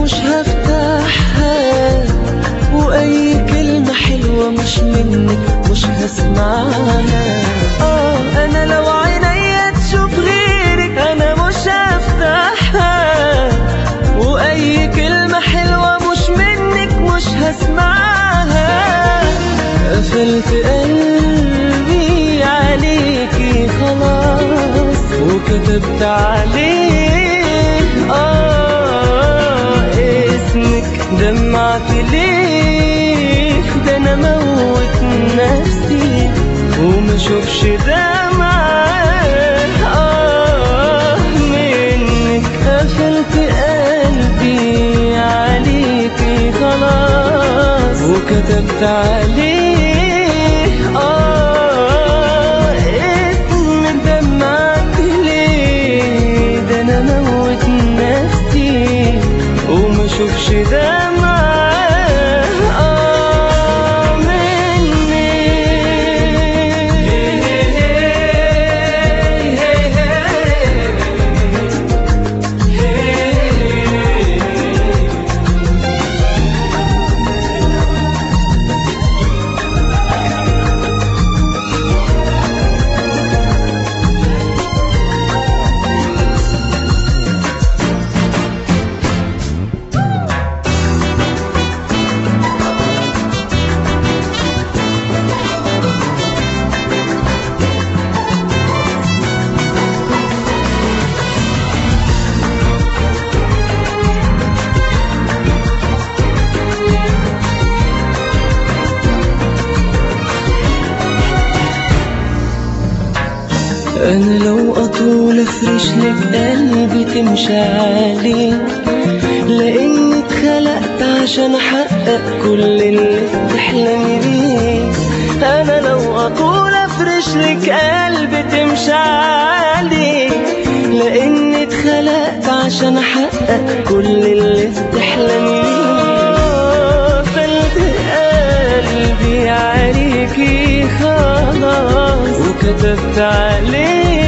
مش هفتحها واي كلمة حلوة مش منك مش هسمعها اه انا لو عينيا تشوف غيرك انا مش هفتحها واي كلمة حلوة مش منك مش هسمعها قفلت قلبي عليكي خلاص وكتبت عليه اه اسمك دمعت ليه ده انا موت نفسي وما اشوفش دمعة اه منك قفلت قلبي عليكي خلاص وكتبت عليه اه اسم دمعت ليه ده انا موت نفسي وما اشوفش دمعة آه مني انا لو اطول افرش لك قلبي تمشي عليه لاني اتخلقت عشان احقق كل اللي بتحلمي بيه انا لو اطول افرش لك قلبي تمشي عليه لاني اتخلقت عشان احقق كل اللي بتحلمي بيه قفلت قلبي عليكي خلاص وكتبت عليه